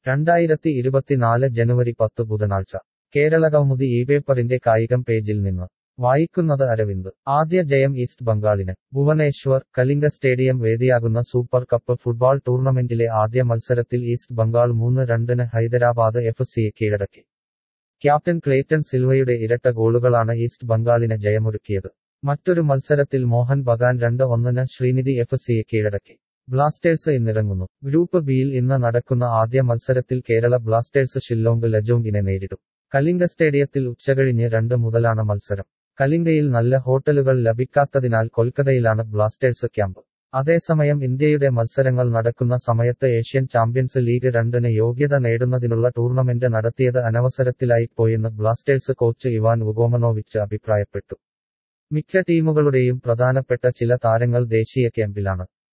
രണ്ടായിരത്തി ഇരുപത്തിനാല് ജനുവരി പത്ത് ബുധനാഴ്ച കേരളകൗമുദി ഈ പേപ്പറിന്റെ കായികം പേജിൽ നിന്ന് വായിക്കുന്നത് അരവിന്ദ് ആദ്യ ജയം ഈസ്റ്റ് ബംഗാളിന് ഭുവനേശ്വർ കലിംഗ സ്റ്റേഡിയം വേദിയാകുന്ന സൂപ്പർ കപ്പ് ഫുട്ബോൾ ടൂർണമെന്റിലെ ആദ്യ മത്സരത്തിൽ ഈസ്റ്റ് ബംഗാൾ മൂന്ന് രണ്ടിന് ഹൈദരാബാദ് എഫ് സിയെ കീഴടക്കി ക്യാപ്റ്റൻ ക്ലേറ്റൺ സിൽവയുടെ ഇരട്ട ഗോളുകളാണ് ഈസ്റ്റ് ബംഗാളിന് ജയമൊരുക്കിയത് മറ്റൊരു മത്സരത്തിൽ മോഹൻ ബഗാൻ രണ്ട് ഒന്നിന് ശ്രീനിധി എഫ് സിയെ കീഴടക്കി ബ്ലാസ്റ്റേഴ്സ് ഇന്നിറങ്ങുന്നു ഗ്രൂപ്പ് ബിയിൽ ഇന്ന് നടക്കുന്ന ആദ്യ മത്സരത്തിൽ കേരള ബ്ലാസ്റ്റേഴ്സ് ഷില്ലോങ് ലജോങ്കിനെ നേരിടും കലിംഗ സ്റ്റേഡിയത്തിൽ ഉച്ചകഴിഞ്ഞ് രണ്ട് മുതലാണ് മത്സരം കലിംഗയിൽ നല്ല ഹോട്ടലുകൾ ലഭിക്കാത്തതിനാൽ കൊൽക്കത്തയിലാണ് ബ്ലാസ്റ്റേഴ്സ് ക്യാമ്പ് അതേസമയം ഇന്ത്യയുടെ മത്സരങ്ങൾ നടക്കുന്ന സമയത്ത് ഏഷ്യൻ ചാമ്പ്യൻസ് ലീഗ് രണ്ടിന് യോഗ്യത നേടുന്നതിനുള്ള ടൂർണമെന്റ് നടത്തിയത് അനവസരത്തിലായിപ്പോയെന്ന് ബ്ലാസ്റ്റേഴ്സ് കോച്ച് ഇവാൻ വുഗോമനോവിച്ച് അഭിപ്രായപ്പെട്ടു മിക്ക ടീമുകളുടെയും പ്രധാനപ്പെട്ട ചില താരങ്ങൾ ദേശീയ ക്യാമ്പിലാണ്